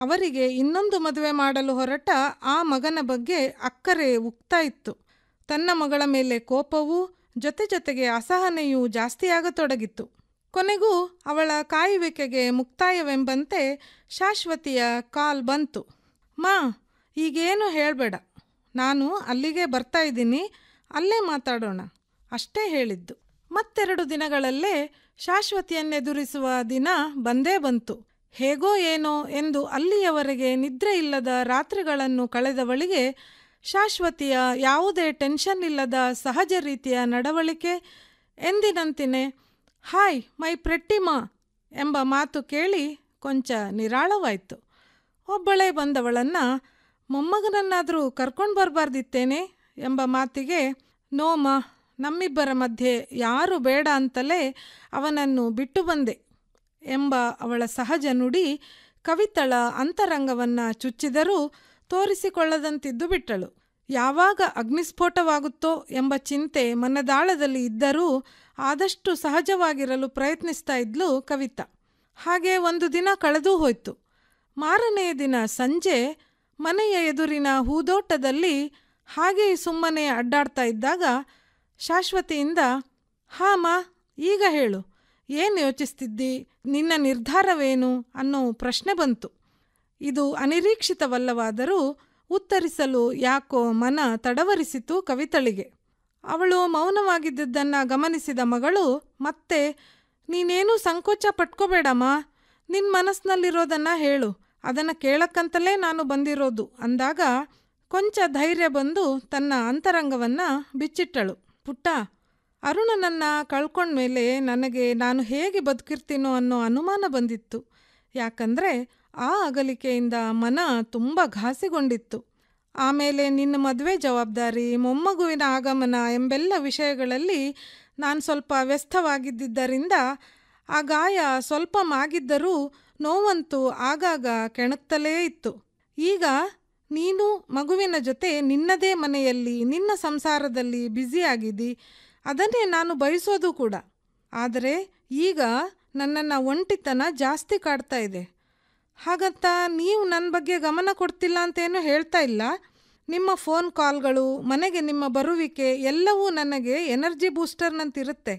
ಅವರಿಗೆ ಇನ್ನೊಂದು ಮದುವೆ ಮಾಡಲು ಹೊರಟ ಆ ಮಗನ ಬಗ್ಗೆ ಅಕ್ಕರೆ ಉಕ್ತಾ ಇತ್ತು ತನ್ನ ಮಗಳ ಮೇಲೆ ಕೋಪವೂ ಜೊತೆ ಜೊತೆಗೆ ಅಸಹನೆಯೂ ಜಾಸ್ತಿಯಾಗತೊಡಗಿತ್ತು ಕೊನೆಗೂ ಅವಳ ಕಾಯುವಿಕೆಗೆ ಮುಕ್ತಾಯವೆಂಬಂತೆ ಶಾಶ್ವತಿಯ ಕಾಲ್ ಬಂತು ಮಾ ಈಗೇನು ಹೇಳಬೇಡ ನಾನು ಅಲ್ಲಿಗೆ ಬರ್ತಾ ಇದ್ದೀನಿ ಅಲ್ಲೇ ಮಾತಾಡೋಣ ಅಷ್ಟೇ ಹೇಳಿದ್ದು ಮತ್ತೆರಡು ದಿನಗಳಲ್ಲೇ ಶಾಶ್ವತಿಯನ್ನೆದುರಿಸುವ ದಿನ ಬಂದೇ ಬಂತು ಹೇಗೋ ಏನೋ ಎಂದು ಅಲ್ಲಿಯವರೆಗೆ ನಿದ್ರೆ ಇಲ್ಲದ ರಾತ್ರಿಗಳನ್ನು ಕಳೆದವಳಿಗೆ ಶಾಶ್ವತಿಯ ಯಾವುದೇ ಟೆನ್ಷನ್ ಇಲ್ಲದ ಸಹಜ ರೀತಿಯ ನಡವಳಿಕೆ ಎಂದಿನಂತಿನೇ ಹಾಯ್ ಮೈ ಪ್ರೆಟ್ಟಿಮಾ ಎಂಬ ಮಾತು ಕೇಳಿ ಕೊಂಚ ನಿರಾಳವಾಯಿತು ಒಬ್ಬಳೇ ಬಂದವಳನ್ನು ಮೊಮ್ಮಗನನ್ನಾದರೂ ಕರ್ಕೊಂಡು ಬರಬಾರ್ದಿತ್ತೇನೆ ಎಂಬ ಮಾತಿಗೆ ನೋಮ ನಮ್ಮಿಬ್ಬರ ಮಧ್ಯೆ ಯಾರು ಬೇಡ ಅಂತಲೇ ಅವನನ್ನು ಬಿಟ್ಟು ಬಂದೆ ಎಂಬ ಅವಳ ಸಹಜ ನುಡಿ ಕವಿತಳ ಅಂತರಂಗವನ್ನು ಚುಚ್ಚಿದರೂ ತೋರಿಸಿಕೊಳ್ಳದಂತಿದ್ದು ಬಿಟ್ಟಳು ಯಾವಾಗ ಅಗ್ನಿಸ್ಫೋಟವಾಗುತ್ತೋ ಎಂಬ ಚಿಂತೆ ಮನದಾಳದಲ್ಲಿ ಇದ್ದರೂ ಆದಷ್ಟು ಸಹಜವಾಗಿರಲು ಪ್ರಯತ್ನಿಸ್ತಾ ಇದ್ಲು ಕವಿತಾ ಹಾಗೆ ಒಂದು ದಿನ ಕಳೆದೂ ಹೋಯ್ತು ಮಾರನೆಯ ದಿನ ಸಂಜೆ ಮನೆಯ ಎದುರಿನ ಹೂದೋಟದಲ್ಲಿ ಹಾಗೆ ಸುಮ್ಮನೆ ಅಡ್ಡಾಡ್ತಾ ಇದ್ದಾಗ ಶಾಶ್ವತಿಯಿಂದ ಹಾಮ ಈಗ ಹೇಳು ಏನು ಯೋಚಿಸ್ತಿದ್ದಿ ನಿನ್ನ ನಿರ್ಧಾರವೇನು ಅನ್ನೋ ಪ್ರಶ್ನೆ ಬಂತು ಇದು ಅನಿರೀಕ್ಷಿತವಲ್ಲವಾದರೂ ಉತ್ತರಿಸಲು ಯಾಕೋ ಮನ ತಡವರಿಸಿತು ಕವಿತಳಿಗೆ ಅವಳು ಮೌನವಾಗಿದ್ದದ್ದನ್ನು ಗಮನಿಸಿದ ಮಗಳು ಮತ್ತೆ ನೀನೇನೂ ಸಂಕೋಚ ಪಟ್ಕೋಬೇಡಮ್ಮ ನಿನ್ನ ಮನಸ್ಸಿನಲ್ಲಿರೋದನ್ನು ಹೇಳು ಅದನ್ನು ಕೇಳಕ್ಕಂತಲೇ ನಾನು ಬಂದಿರೋದು ಅಂದಾಗ ಕೊಂಚ ಧೈರ್ಯ ಬಂದು ತನ್ನ ಅಂತರಂಗವನ್ನು ಬಿಚ್ಚಿಟ್ಟಳು ಪುಟ್ಟ ಅರುಣನನ್ನು ಕಳ್ಕೊಂಡ್ಮೇಲೆ ನನಗೆ ನಾನು ಹೇಗೆ ಬದುಕಿರ್ತೀನೋ ಅನ್ನೋ ಅನುಮಾನ ಬಂದಿತ್ತು ಯಾಕಂದರೆ ಆ ಅಗಲಿಕೆಯಿಂದ ಮನ ತುಂಬ ಘಾಸಿಗೊಂಡಿತ್ತು ಆಮೇಲೆ ನಿನ್ನ ಮದುವೆ ಜವಾಬ್ದಾರಿ ಮೊಮ್ಮಗುವಿನ ಆಗಮನ ಎಂಬೆಲ್ಲ ವಿಷಯಗಳಲ್ಲಿ ನಾನು ಸ್ವಲ್ಪ ವ್ಯಸ್ತವಾಗಿದ್ದರಿಂದ ಆ ಗಾಯ ಸ್ವಲ್ಪ ಮಾಗಿದ್ದರೂ ನೋವಂತೂ ಆಗಾಗ ಕೆಣಕ್ತಲೇ ಇತ್ತು ಈಗ ನೀನು ಮಗುವಿನ ಜೊತೆ ನಿನ್ನದೇ ಮನೆಯಲ್ಲಿ ನಿನ್ನ ಸಂಸಾರದಲ್ಲಿ ಬ್ಯುಸಿಯಾಗಿದ್ದಿ ಅದನ್ನೇ ನಾನು ಬಯಸೋದು ಕೂಡ ಆದರೆ ಈಗ ನನ್ನನ್ನು ಒಂಟಿತನ ಜಾಸ್ತಿ ಕಾಡ್ತಾ ಇದೆ ಹಾಗಂತ ನೀವು ನನ್ನ ಬಗ್ಗೆ ಗಮನ ಕೊಡ್ತಿಲ್ಲ ಅಂತೇನು ಹೇಳ್ತಾ ಇಲ್ಲ ನಿಮ್ಮ ಫೋನ್ ಕಾಲ್ಗಳು ಮನೆಗೆ ನಿಮ್ಮ ಬರುವಿಕೆ ಎಲ್ಲವೂ ನನಗೆ ಎನರ್ಜಿ ಬೂಸ್ಟರ್ನಂತಿರುತ್ತೆ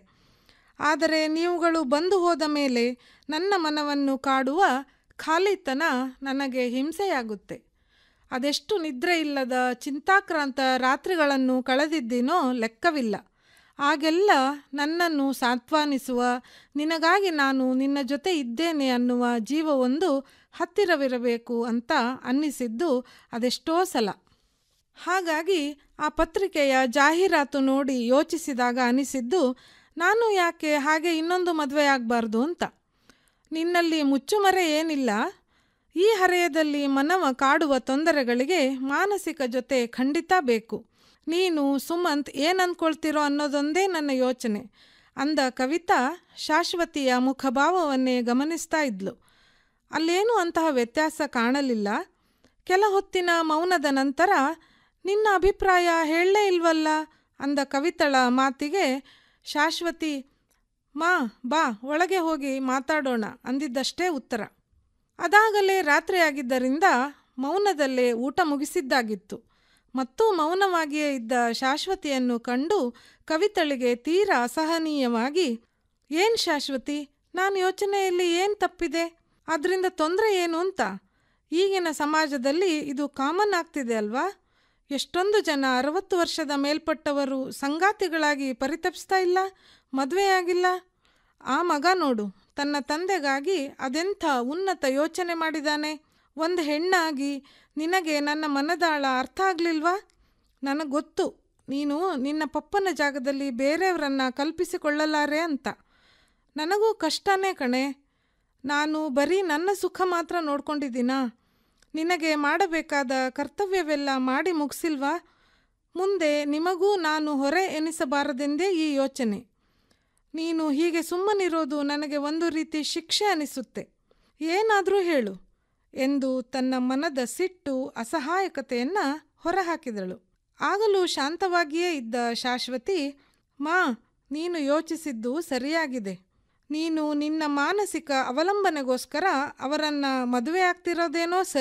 ಆದರೆ ನೀವುಗಳು ಬಂದು ಹೋದ ಮೇಲೆ ನನ್ನ ಮನವನ್ನು ಕಾಡುವ ಖಾಲಿತನ ನನಗೆ ಹಿಂಸೆಯಾಗುತ್ತೆ ಅದೆಷ್ಟು ನಿದ್ರೆ ಇಲ್ಲದ ಚಿಂತಾಕ್ರಾಂತ ರಾತ್ರಿಗಳನ್ನು ಕಳೆದಿದ್ದೀನೋ ಲೆಕ್ಕವಿಲ್ಲ ಆಗೆಲ್ಲ ನನ್ನನ್ನು ಸಾಂತ್ವನಿಸುವ ನಿನಗಾಗಿ ನಾನು ನಿನ್ನ ಜೊತೆ ಇದ್ದೇನೆ ಅನ್ನುವ ಜೀವವೊಂದು ಹತ್ತಿರವಿರಬೇಕು ಅಂತ ಅನ್ನಿಸಿದ್ದು ಅದೆಷ್ಟೋ ಸಲ ಹಾಗಾಗಿ ಆ ಪತ್ರಿಕೆಯ ಜಾಹೀರಾತು ನೋಡಿ ಯೋಚಿಸಿದಾಗ ಅನಿಸಿದ್ದು ನಾನು ಯಾಕೆ ಹಾಗೆ ಇನ್ನೊಂದು ಮದುವೆ ಆಗಬಾರ್ದು ಅಂತ ನಿನ್ನಲ್ಲಿ ಮುಚ್ಚುಮರೆ ಏನಿಲ್ಲ ಈ ಹರೆಯದಲ್ಲಿ ಮನವ ಕಾಡುವ ತೊಂದರೆಗಳಿಗೆ ಮಾನಸಿಕ ಜೊತೆ ಖಂಡಿತ ಬೇಕು ನೀನು ಸುಮಂತ್ ಏನು ಅಂದ್ಕೊಳ್ತಿರೋ ಅನ್ನೋದೊಂದೇ ನನ್ನ ಯೋಚನೆ ಅಂದ ಕವಿತಾ ಶಾಶ್ವತಿಯ ಮುಖಭಾವವನ್ನೇ ಗಮನಿಸ್ತಾ ಇದ್ಲು ಅಲ್ಲೇನೂ ಅಂತಹ ವ್ಯತ್ಯಾಸ ಕಾಣಲಿಲ್ಲ ಕೆಲ ಹೊತ್ತಿನ ಮೌನದ ನಂತರ ನಿನ್ನ ಅಭಿಪ್ರಾಯ ಹೇಳಲೇ ಇಲ್ವಲ್ಲ ಅಂದ ಕವಿತಳ ಮಾತಿಗೆ ಶಾಶ್ವತಿ ಮಾ ಬಾ ಒಳಗೆ ಹೋಗಿ ಮಾತಾಡೋಣ ಅಂದಿದ್ದಷ್ಟೇ ಉತ್ತರ ಅದಾಗಲೇ ರಾತ್ರಿಯಾಗಿದ್ದರಿಂದ ಮೌನದಲ್ಲೇ ಊಟ ಮುಗಿಸಿದ್ದಾಗಿತ್ತು ಮತ್ತು ಮೌನವಾಗಿಯೇ ಇದ್ದ ಶಾಶ್ವತಿಯನ್ನು ಕಂಡು ಕವಿತಳಿಗೆ ತೀರ ಅಸಹನೀಯವಾಗಿ ಏನು ಶಾಶ್ವತಿ ನಾನು ಯೋಚನೆಯಲ್ಲಿ ಏನು ತಪ್ಪಿದೆ ಅದರಿಂದ ತೊಂದರೆ ಏನು ಅಂತ ಈಗಿನ ಸಮಾಜದಲ್ಲಿ ಇದು ಕಾಮನ್ ಆಗ್ತಿದೆ ಅಲ್ವಾ ಎಷ್ಟೊಂದು ಜನ ಅರವತ್ತು ವರ್ಷದ ಮೇಲ್ಪಟ್ಟವರು ಸಂಗಾತಿಗಳಾಗಿ ಪರಿತಪಿಸ್ತಾ ಇಲ್ಲ ಮದುವೆಯಾಗಿಲ್ಲ ಆ ಮಗ ನೋಡು ತನ್ನ ತಂದೆಗಾಗಿ ಅದೆಂಥ ಉನ್ನತ ಯೋಚನೆ ಮಾಡಿದಾನೆ ಒಂದು ಹೆಣ್ಣಾಗಿ ನಿನಗೆ ನನ್ನ ಮನದಾಳ ಅರ್ಥ ಆಗಲಿಲ್ವಾ ನನಗೆ ಗೊತ್ತು ನೀನು ನಿನ್ನ ಪಪ್ಪನ ಜಾಗದಲ್ಲಿ ಬೇರೆಯವರನ್ನ ಕಲ್ಪಿಸಿಕೊಳ್ಳಲಾರೆ ಅಂತ ನನಗೂ ಕಷ್ಟನೇ ಕಣೆ ನಾನು ಬರೀ ನನ್ನ ಸುಖ ಮಾತ್ರ ನೋಡ್ಕೊಂಡಿದ್ದೀನಾ ನಿನಗೆ ಮಾಡಬೇಕಾದ ಕರ್ತವ್ಯವೆಲ್ಲ ಮಾಡಿ ಮುಗಿಸಿಲ್ವಾ ಮುಂದೆ ನಿಮಗೂ ನಾನು ಹೊರೆ ಎನಿಸಬಾರದೆಂದೇ ಈ ಯೋಚನೆ ನೀನು ಹೀಗೆ ಸುಮ್ಮನಿರೋದು ನನಗೆ ಒಂದು ರೀತಿ ಶಿಕ್ಷೆ ಅನಿಸುತ್ತೆ ಏನಾದರೂ ಹೇಳು ಎಂದು ತನ್ನ ಮನದ ಸಿಟ್ಟು ಅಸಹಾಯಕತೆಯನ್ನು ಹೊರಹಾಕಿದಳು ಆಗಲೂ ಶಾಂತವಾಗಿಯೇ ಇದ್ದ ಶಾಶ್ವತಿ ಮಾ ನೀನು ಯೋಚಿಸಿದ್ದು ಸರಿಯಾಗಿದೆ ನೀನು ನಿನ್ನ ಮಾನಸಿಕ ಅವಲಂಬನೆಗೋಸ್ಕರ ಅವರನ್ನು ಮದುವೆ ಆಗ್ತಿರೋದೇನೋ